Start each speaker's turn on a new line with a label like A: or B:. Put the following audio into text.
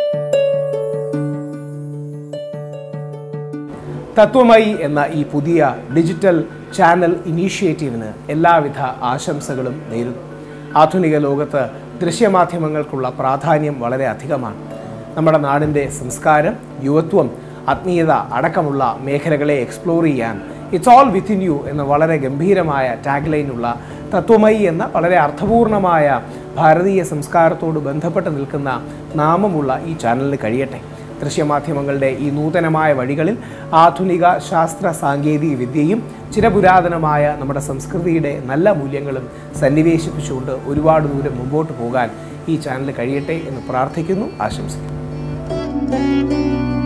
A: തത്വമയി എന്ന ഈ പുതിയ ഡിജിറ്റൽ ചാനൽ ഇനീഷ്യേറ്റീവിന് എല്ലാവിധ ആശംസകളും നേരുന്നു ആധുനിക ലോകത്ത് ദൃശ്യമാധ്യമങ്ങൾക്കുള്ള പ്രാധാന്യം വളരെ അധികമാണ് നമ്മുടെ നാടിൻ്റെ സംസ്കാരം യുവത്വം ആത്മീയത അടക്കമുള്ള മേഖലകളെ എക്സ്പ്ലോർ ചെയ്യാൻ ഇറ്റ്സ് ഓൾ വിത്തിൻ യു എന്ന വളരെ ഗംഭീരമായ ടാഗ് ലൈനുള്ള തത്വമയി എന്ന വളരെ അർത്ഥപൂർണമായ ഭാരതീയ സംസ്കാരത്തോട് ബന്ധപ്പെട്ട് നിൽക്കുന്ന നാമമുള്ള ഈ ചാനലിന് കഴിയട്ടെ ദൃശ്യമാധ്യമങ്ങളുടെ ഈ നൂതനമായ വഴികളിൽ ആധുനിക ശാസ്ത്ര സാങ്കേതിക വിദ്യയും ചിരപുരാതനമായ നമ്മുടെ സംസ്കൃതിയുടെ നല്ല മൂല്യങ്ങളും സന്നിവേശിപ്പിച്ചുകൊണ്ട് ഒരുപാട് ദൂരം മുമ്പോട്ട് പോകാൻ ഈ ചാനൽ കഴിയട്ടെ എന്ന് പ്രാർത്ഥിക്കുന്നു ആശംസിക്കുന്നു